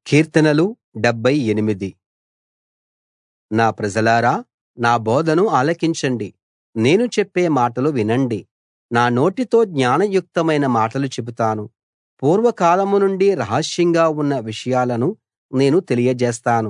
కీర్తనలు 78 నా ప్రజలారా నా బోధను ఆలకించండి నేను చెప్పే మాటలు వినండి నా నోటితో జ్ఞానయుక్తమైన మాటలు చెబుతాను పూర్వకాలం నుండి రహస్యంగా ఉన్న విషయాలను నేను తెలియజేస్తాను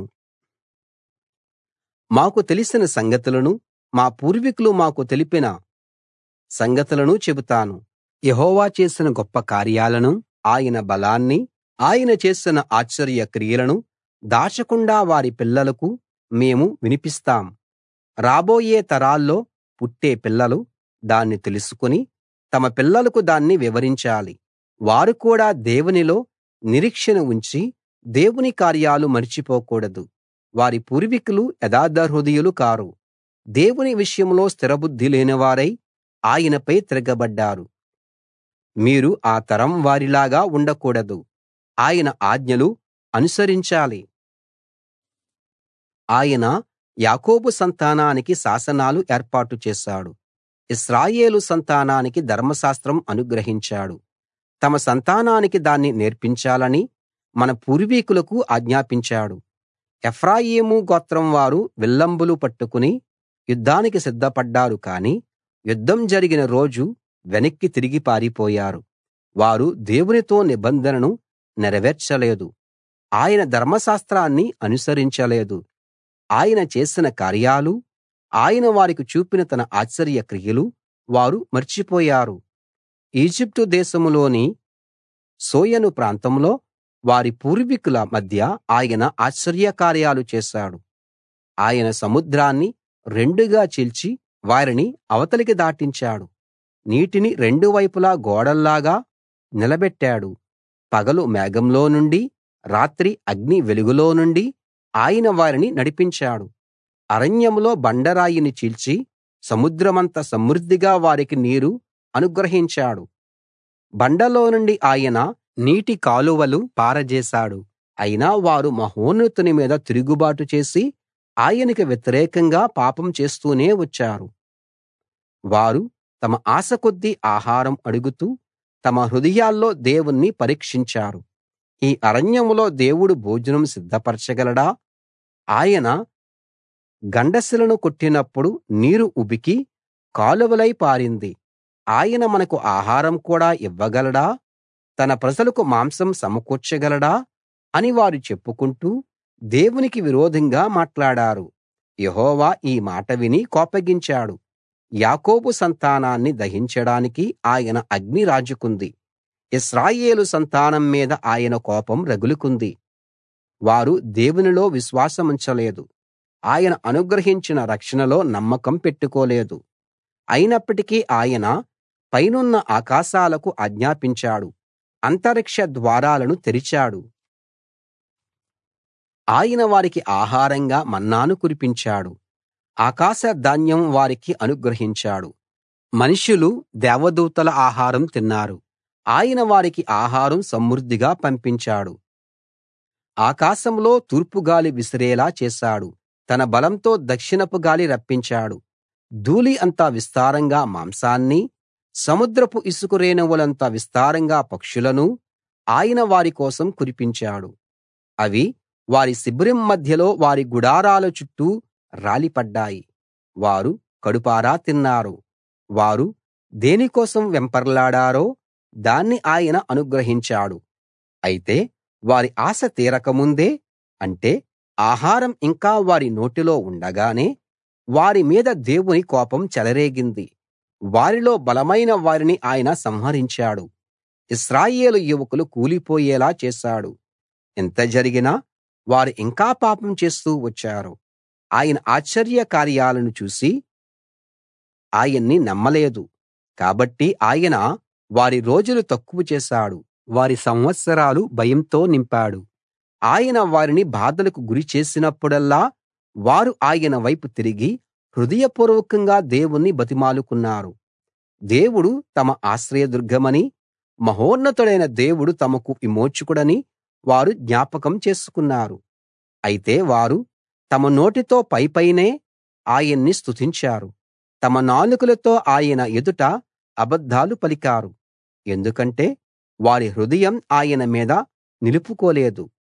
మాకు తెలిసిన సంగతులను మా పూర్వీకులు మాకు తెలిపిన సంగతులను చెబుతాను యెహోవా చేసిన గొప్ప కార్యాలను ఆయన బలాన్ని ఆయన చేసిన ఆశ్చర్య క్రియలను దాచకుండా వారి పిల్లలకు మేము వినిపిస్తాం రాబోయే తరాల్లో పుట్టే పిల్లలు దాన్ని తెలుసుకుని తమ పిల్లలకు దాన్ని వివరించాలి వారు కూడా దేవునిలో నిరీక్షణ ఉంచి దేవుని కార్యాలు మరిచిపోకూడదు వారి పూర్వీకులు యథార్థహృదయులు కారు దేవుని విషయంలో స్థిరబుద్ధి లేనివారై ఆయనపై తిరగబడ్డారు మీరు ఆ తరం వారిలాగా ఉండకూడదు ఆయన ఆజ్ఞలు అనుసరించాలి ఆయన యాకోబు సంతానానికి శాసనాలు ఏర్పాటు చేశాడు ఇశ్రాయేలు సంతానానికి ధర్మశాస్త్రం అనుగ్రహించాడు తమ సంతానానికి దాన్ని నేర్పించాలని మన పూర్వీకులకు ఆజ్ఞాపించాడు ఎఫ్రాయిము గోత్రం వారు విల్లంబులు పట్టుకుని యుద్ధానికి సిద్ధపడ్డారు కానీ యుద్ధం జరిగిన రోజు వెనక్కి తిరిగి పారిపోయారు వారు దేవునితో నిబంధనను నెరవేర్చలేదు ఆయన ధర్మశాస్త్రాన్ని అనుసరించలేదు ఆయన చేసిన కార్యాలు ఆయన వారికి చూపిన తన ఆశ్చర్య క్రియలు వారు మర్చిపోయారు ఈజిప్టు దేశంలోని సోయను ప్రాంతంలో వారి పూర్వీకుల మధ్య ఆయన ఆశ్చర్యకార్యాలు చేశాడు ఆయన సముద్రాన్ని రెండుగా చీల్చి వారిని అవతలికి దాటించాడు నీటిని రెండు వైపులా గోడల్లాగా నిలబెట్టాడు పగలు మేఘంలో నుండి రాత్రి అగ్ని వెలుగులో నుండి ఆయన వారిని నడిపించాడు అరణ్యంలో బండరాయిని చీల్చి సముద్రమంత సమృద్ధిగా వారికి నీరు అనుగ్రహించాడు బండలో నుండి ఆయన నీటి కాలువలు పారజేశాడు అయినా వారు మహోన్నతుని మీద తిరుగుబాటు చేసి ఆయనకి వ్యతిరేకంగా పాపం చేస్తూనే వచ్చారు వారు తమ ఆశ కొద్దీ ఆహారం అడుగుతూ తమ హృదయాల్లో దేవుణ్ణి పరీక్షించారు ఈ అరణ్యంలో దేవుడు భోజనం సిద్ధపరచగలడా ఆయన గండశిలను కొట్టినప్పుడు నీరు ఉబికి కాలువలై పారింది ఆయన మనకు ఆహారం కూడా ఇవ్వగలడా తన ప్రజలకు మాంసం సమకూర్చగలడా అని వారు చెప్పుకుంటూ దేవునికి విరోధంగా మాట్లాడారు యెహోవా ఈ మాట విని కోపగించాడు యాకోబు సంతానాన్ని దహించడానికి ఆయన అగ్ని రాజుకుంది ఇశ్రాయేలు సంతానం మీద ఆయన కోపం రగులుకుంది వారు దేవునిలో విశ్వాసముంచలేదు ఆయన అనుగ్రహించిన రక్షణలో నమ్మకం పెట్టుకోలేదు అయినప్పటికీ ఆయన పైనున్న ఆకాశాలకు ఆజ్ఞాపించాడు అంతరిక్ష ద్వారాలను తెరిచాడు ఆయన వారికి ఆహారంగా మన్నాను కురిపించాడు ఆకాశ ధాన్యం వారికి అనుగ్రహించాడు మనుషులు దేవదూతల ఆహారం తిన్నారు ఆయన వారికి ఆహారం సమృద్ధిగా పంపించాడు ఆకాశంలో తూర్పు గాలి విసిరేలా చేశాడు తన బలంతో దక్షిణపు గాలి రప్పించాడు ధూళి అంత విస్తారంగా మాంసాన్ని సముద్రపు ఇసుక రేణువులంత విస్తారంగా పక్షులను ఆయన వారి కోసం కురిపించాడు అవి వారి శిబిరం మధ్యలో వారి గుడారాల చుట్టూ రాలిపడ్డాయి వారు కడుపారా తిన్నారు వారు దేనికోసం వెంపర్లాడారో దాన్ని ఆయన అనుగ్రహించాడు అయితే వారి ఆశ తీరకముందే అంటే ఆహారం ఇంకా వారి నోటిలో ఉండగానే వారి మీద దేవుని కోపం చెలరేగింది వారిలో బలమైన వారిని ఆయన సంహరించాడు ఇశ్రాయేలు యువకులు కూలిపోయేలా చేశాడు ఇంత జరిగినా వారు ఇంకా పాపం చేస్తూ వచ్చారు ఆయన ఆశ్చర్య కార్యాలను చూసి ఆయన్ని నమ్మలేదు కాబట్టి ఆయన వారి రోజులు తక్కువ చేశాడు వారి సంవత్సరాలు భయంతో నింపాడు ఆయన వారిని బాధలకు గురి చేసినప్పుడల్లా వారు ఆయన వైపు తిరిగి హృదయపూర్వకంగా దేవుణ్ణి బతిమాలుకున్నారు దేవుడు తమ ఆశ్రయదుర్గమని మహోన్నతుడైన దేవుడు తమకు విమోచకుడని వారు జ్ఞాపకం చేసుకున్నారు అయితే వారు తమ నోటితో పైపైనే ఆయన్ని స్తుతించారు తమ నాలుకలతో ఆయన ఎదుట అబద్ధాలు పలికారు ఎందుకంటే వారి హృదయం ఆయన మీద నిలుపుకోలేదు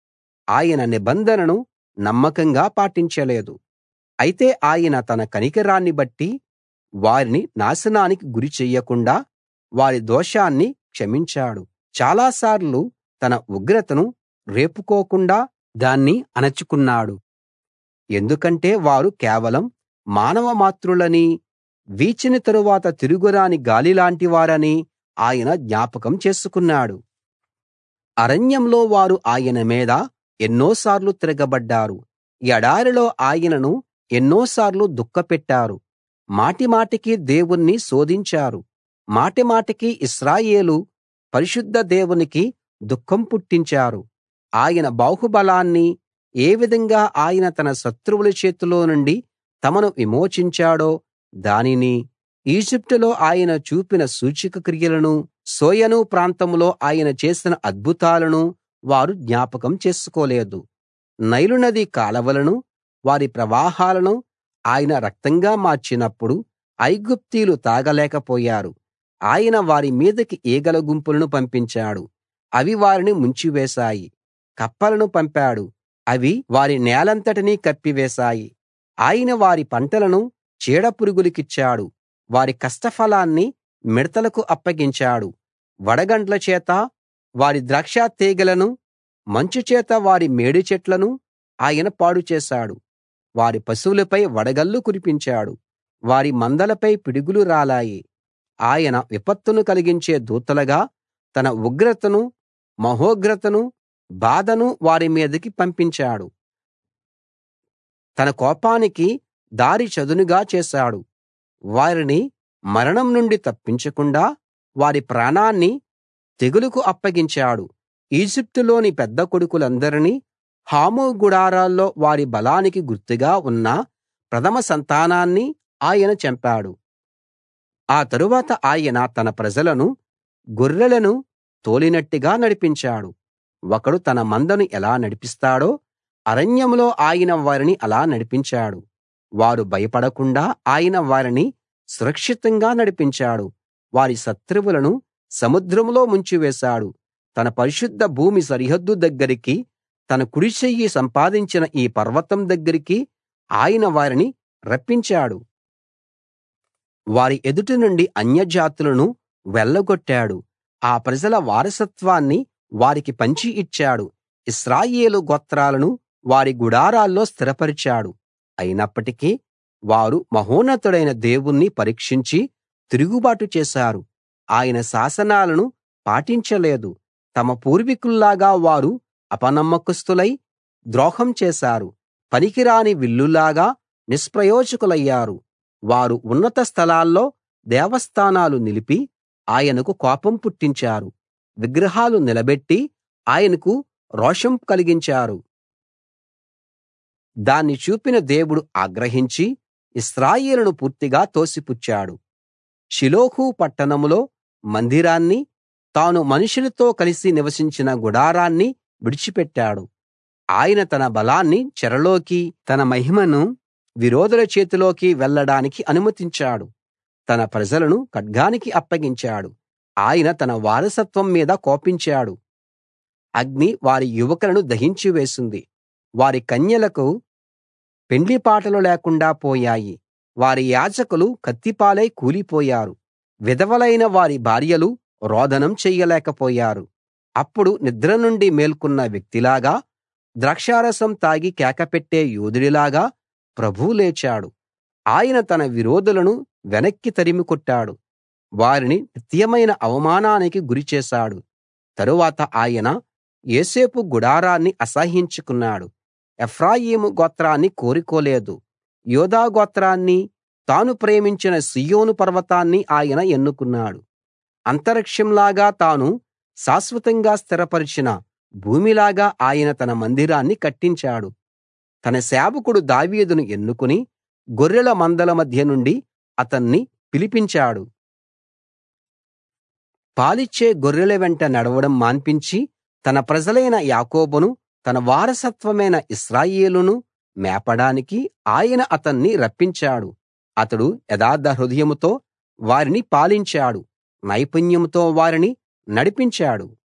ఆయన నిబంధనను నమ్మకంగా పాటించలేదు అయితే ఆయన తన కనికరాన్ని బట్టి వారిని నాశనానికి గురి చెయ్యకుండా వారి దోషాన్ని క్షమించాడు చాలాసార్లు తన ఉగ్రతను రేపుకోకుండా దాన్ని అణచుకున్నాడు ఎందుకంటే వారు కేవలం మానవ మాత్రులని వీచిన తరువాత తిరుగురాని గాలిలాంటి వారని ఆయన జ్ఞాపకం చేసుకున్నాడు అరణ్యంలో వారు ఆయన మీద ఎన్నోసార్లు తిరగబడ్డారు ఎడారిలో ఆయనను ఎన్నోసార్లు దుఃఖపెట్టారు మాటిమాటికి దేవుణ్ణి శోధించారు మాటిమాటికి ఇశ్రాయేలు పరిశుద్ధ దేవునికి దుఃఖం పుట్టించారు ఆయన బాహుబలాన్ని ఏ విధంగా ఆయన తన శత్రువుల చేతిలో నుండి తమను విమోచించాడో దానిని ఈజిప్టులో ఆయన చూపిన సూచక క్రియలను సోయను ప్రాంతంలో ఆయన చేసిన అద్భుతాలను వారు జ్ఞాపకం చేసుకోలేదు నైలు నది కాలవలను వారి ప్రవాహాలను ఆయన రక్తంగా మార్చినప్పుడు ఐగుప్తీయులు తాగలేకపోయారు ఆయన వారి మీదికి ఈగల గుంపులను పంపించాడు అవి వారిని ముంచివేశాయి కప్పలను పంపాడు అవి వారి నేలంతటినీ కప్పివేశాయి ఆయన వారి పంటలను చీడపురుగులకిచ్చాడు వారి కష్టఫలాన్ని మిడతలకు అప్పగించాడు వడగండ్ల చేత వారి ద్రాక్ష తీగెలను మంచు చేత వారి మేడి చెట్లను ఆయన పాడు చేశాడు వారి పశువులపై వడగళ్ళు కురిపించాడు వారి మందలపై పిడుగులు రాలాయి ఆయన విపత్తును కలిగించే దూతలుగా తన ఉగ్రతను మహోగ్రతను బాధను వారి మీదికి పంపించాడు తన కోపానికి దారి చదునుగా చేశాడు వారిని మరణం నుండి తప్పించకుండా వారి ప్రాణాన్ని తెగులుకు అప్పగించాడు ఈజిప్టులోని పెద్ద కొడుకులందరినీ హాము గుడారాల్లో వారి బలానికి గుర్తుగా ఉన్న ప్రథమ సంతానాన్ని ఆయన చంపాడు ఆ తరువాత ఆయన తన ప్రజలను గొర్రెలను తోలినట్టుగా నడిపించాడు ఒకడు తన మందను ఎలా నడిపిస్తాడో అరణ్యంలో ఆయన వారిని అలా నడిపించాడు వారు భయపడకుండా ఆయన వారిని సురక్షితంగా నడిపించాడు వారి శత్రువులను సముద్రంలో ముంచివేశాడు తన పరిశుద్ధ భూమి సరిహద్దు దగ్గరికి తన కుడి చెయ్యి సంపాదించిన ఈ పర్వతం దగ్గరికి ఆయన వారిని రప్పించాడు వారి ఎదుట నుండి అన్యజాతులను వెళ్ళగొట్టాడు ఆ ప్రజల వారసత్వాన్ని వారికి పంచి ఇచ్చాడు ఇశ్రాయేలు గోత్రాలను వారి గుడారాల్లో స్థిరపరిచాడు అయినప్పటికీ వారు మహోన్నతుడైన దేవుణ్ణి పరీక్షించి తిరుగుబాటు చేశారు ఆయన శాసనాలను పాటించలేదు తమ పూర్వీకుల్లాగా వారు అపనమ్మకస్తులై ద్రోహం చేశారు పనికిరాని విల్లులాగా నిష్ప్రయోజకులయ్యారు వారు ఉన్నత స్థలాల్లో దేవస్థానాలు నిలిపి ఆయనకు కోపం పుట్టించారు విగ్రహాలు నిలబెట్టి ఆయనకు రోషం కలిగించారు దాన్ని చూపిన దేవుడు ఆగ్రహించి ఇశ్రాయేలును పూర్తిగా తోసిపుచ్చాడు షిలోహు పట్టణంలో మందిరాన్ని తాను మనుషులతో కలిసి నివసించిన గుడారాన్ని విడిచిపెట్టాడు ఆయన తన బలాన్ని చెరలోకి తన మహిమను విరోధుల చేతిలోకి వెళ్ళడానికి అనుమతించాడు తన ప్రజలను ఖడ్గానికి అప్పగించాడు ఆయన తన వారసత్వం మీద కోపించాడు అగ్ని వారి యువకులను దహించి వేసింది వారి కన్యలకు పెండ్లిపాటలు లేకుండా పోయాయి వారి యాజకులు కత్తిపాలై కూలిపోయారు విధవలైన వారి భార్యలు రోదనం చెయ్యలేకపోయారు అప్పుడు నిద్ర నుండి మేల్కొన్న వ్యక్తిలాగా ద్రాక్షారసం తాగి కేకపెట్టే యోధుడిలాగా ప్రభువు లేచాడు ఆయన తన విరోధులను వెనక్కి తరిమి కొట్టాడు వారిని నిత్యమైన అవమానానికి గురిచేశాడు తరువాత ఆయన యోసేపు గుడారాన్ని అసహ్యించుకున్నాడు ఎఫ్రాయిము గోత్రాన్ని కోరుకోలేదు యూదా గోత్రాన్ని తాను ప్రేమించిన సీయోను పర్వతాన్ని ఆయన ఎన్నుకున్నాడు అంతరిక్షంలాగా తాను శాశ్వతంగా స్థిరపరిచిన భూమిలాగా ఆయన తన మందిరాన్ని కట్టించాడు తన సేవకుడు దావీదును ఎన్నుకుని గొర్రెల మందల మధ్య నుండి అతన్ని పిలిపించాడు పాలిచ్చే గొర్రెల వెంట నడవడం మాన్పించి తన ప్రజలైన యాకోబును తన వారసత్వమైన ఇశ్రాయేలును మేపడానికి ఆయన అతన్ని రప్పించాడు అతడు యథార్థ హృదయంతో వారిని పాలించాడు నైపుణ్యంతో వారిని నడిపించాడు